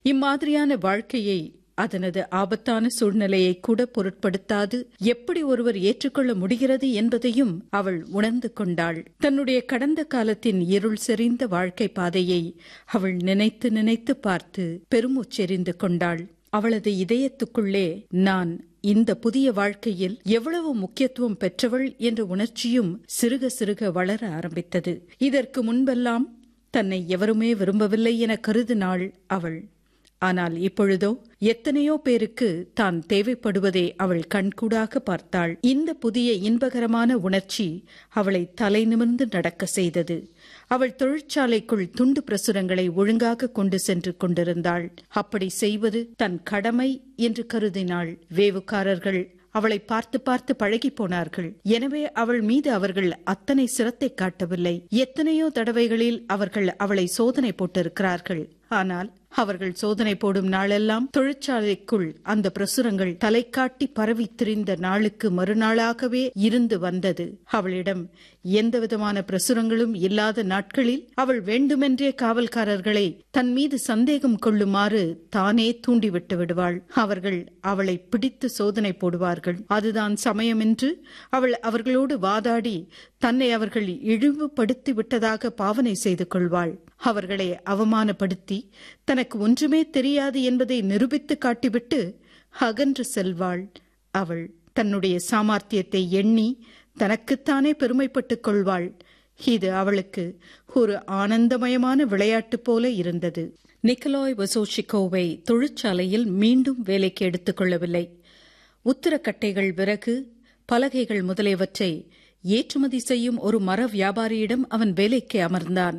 இம்மாதிரியான வாழ்க்கையை அதனது ஆபத்தான சூழ்நிலையை கூட பொருட்படுத்தாது எப்படி ஒருவர் ஏற்றுக்கொள்ள முடிகிறது என்பதையும் அவள் உணர்ந்து கொண்டாள் தன்னுடைய கடந்த காலத்தின் இருள் செறிந்த வாழ்க்கை பாதையை அவள் நினைத்து நினைத்து பார்த்து பெருமூச்செறிந்து கொண்டாள் அவளது இதயத்துக்குள்ளே நான் இந்த புதிய வாழ்க்கையில் எவ்வளவு முக்கியத்துவம் பெற்றவள் என்ற உணர்ச்சியும் சிறுக சிறுக வளர ஆரம்பித்தது இதற்கு முன்பெல்லாம் தன்னை எவருமே விரும்பவில்லை என கருதினாள் அவள் ஆனால் இப்பொழுதோ எத்தனையோ பேருக்கு தான் தேவைப்படுவதை அவள் கண்கூடாக பார்த்தாள் இந்த புதிய இன்பகரமான உணர்ச்சி அவளை தலை நிமிர்ந்து நடக்க செய்தது அவள் தொழிற்சாலைக்குள் துண்டு பிரசுரங்களை ஒழுங்காக கொண்டு சென்று கொண்டிருந்தாள் அப்படி செய்வது தன் கடமை என்று கருதினாள் வேவுக்காரர்கள் அவளை பார்த்து பார்த்து பழகி போனார்கள் எனவே அவள் மீது அவர்கள் அத்தனை சிரத்தை காட்டவில்லை எத்தனையோ தடவைகளில் அவர்கள் அவளை சோதனை போட்டிருக்கிறார்கள் ஆனால் அவர்கள் சோதனை போடும் நாளெல்லாம் தொழிற்சாலைக்குள் அந்த பிரசுரங்கள் தலை காட்டி பரவி திரிந்த நாளுக்கு மறுநாளாகவே இருந்து வந்தது அவளிடம் எந்தவிதமான பிரசுரங்களும் இல்லாத நாட்களில் அவள் வேண்டுமென்றே காவல்காரர்களை தன் மீது சந்தேகம் கொள்ளுமாறு தானே தூண்டிவிட்டு விடுவாள் அவர்கள் அவளை பிடித்து சோதனை போடுவார்கள் அதுதான் சமயமென்று அவள் அவர்களோடு வாதாடி தன்னை அவர்கள் இழிவுபடுத்தி விட்டதாக பாவனை செய்து கொள்வாள் அவர்களை அவமானப்படுத்தி தனக்கு ஒன்றுமே தெரியாது என்பதை நிரூபித்து காட்டிவிட்டு அகன்று செல்வாள் அவள் தன்னுடைய சாமர்த்தியத்தை எண்ணி தனக்குத்தானே பெருமைப்பட்டுக் கொள்வாள் இது அவளுக்கு ஒரு ஆனந்தமயமான விளையாட்டு போல இருந்தது நிக்கலாய் வசோஷிகோவை தொழிற்சாலையில் மீண்டும் வேலைக்கு எடுத்துக் கொள்ளவில்லை உத்திரக்கட்டைகள் விறகு பலகைகள் முதலியவற்றை ஏற்றுமதி செய்யும் ஒரு மர வியாபாரியிடம் அவன் வேலைக்கு அமர்ந்தான்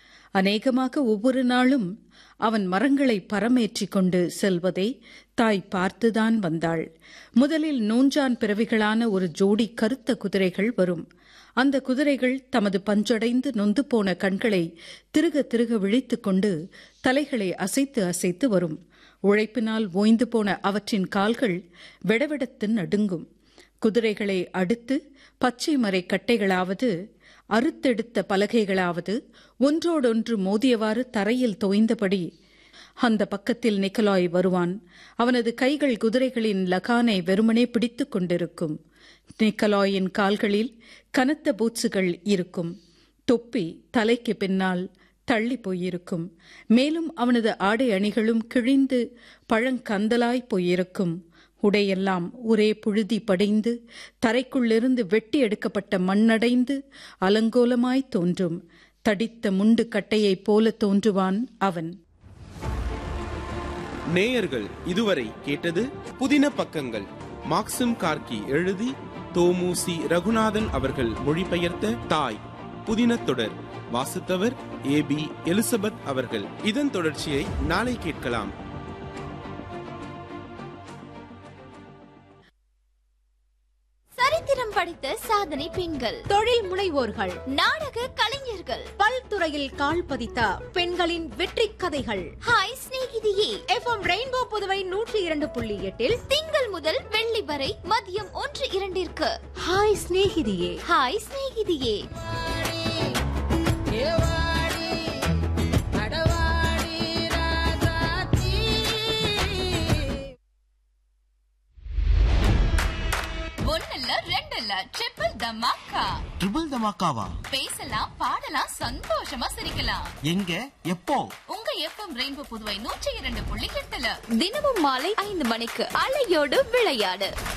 அநேகமாக ஒவ்வொரு நாளும் அவன் மரங்களை பரமேற்றிக் கொண்டு செல்வதை தாய் பார்த்துதான் வந்தாள் முதலில் நூஞ்சான் பிறவிகளான ஒரு ஜோடி கருத்த குதிரைகள் வரும் அந்த குதிரைகள் தமது பஞ்சடைந்து நொந்து போன கண்களை திருக திருக விழித்துக் கொண்டு தலைகளை அசைத்து அசைத்து வரும் உழைப்பினால் ஓய்ந்து போன அவற்றின் கால்கள் வெடவெடத்து நடுங்கும் குதிரைகளை அடுத்து பச்சை மரை கட்டைகளாவது அறுத்தெடுத்த பலகைகளாவது ஒன்றோடொன்று மோதியவாறு தரையில் தோய்ந்தபடி அந்த பக்கத்தில் நிக்கலாய் வருவான் அவனது கைகள் குதிரைகளின் லகானை வெறுமனே பிடித்துக் கொண்டிருக்கும் நிக்கலாயின் கால்களில் கனத்த பூட்ஸுகள் இருக்கும் தொப்பி தலைக்கு பின்னால் தள்ளி போயிருக்கும் மேலும் அவனது ஆடை அணிகளும் கிழிந்து பழங்கந்தலாய் போயிருக்கும் உடையெல்லாம் ஒரே புழுதி படைந்து தரைக்குள்ளிருந்து வெட்டி எடுக்கப்பட்ட மண்ணடைந்து அலங்கோலமாய் தோன்றும் தடித்த முண்டு கட்டையைப் போல தோன்றுவான் அவன் நேயர்கள் இதுவரை கேட்டது புதின பக்கங்கள் மாக்சிம் கார்கி எழுதி தோமுசி ரகுநாதன் அவர்கள் மொழிபெயர்த்த தாய் புதின தொடர் வாசித்தவர் ஏ பி எலிசபெத் அவர்கள் இதன் தொடர்ச்சியை நாளை கேட்கலாம் சரித்திரம் படித்த சாதனை பெண்கள் தொழில் முனைவோர்கள் நாடக கலைஞர்கள் பல்துறையில் கால் பதித்த பெண்களின் வெற்றி கதைகள் ஹாய் சிநேகிதியே எஃப் எம் ரெயின்போ புதுவை நூற்றி இரண்டு புள்ளி எட்டில் திங்கள் முதல் வெள்ளி வரை மதியம் ஒன்று இரண்டிற்கு ஹாய் சிநேகிதியே ஹாய் சிநேகிதியே ஒன்னல்ல ரெண்டல்ல ட்ரிபிள் தமாக்கா ட்ரிபிள் தமாக்காவா பேசலாம் பாடலாம் சந்தோஷமா சிரிக்கலாம் எங்க எப்போ உங்க எஃப்எம் ரெயின்போ புதுவை நூற்றி இரண்டு புள்ளி எட்டுல தினமும் மாலை ஐந்து மணிக்கு அலையோடு விளையாடு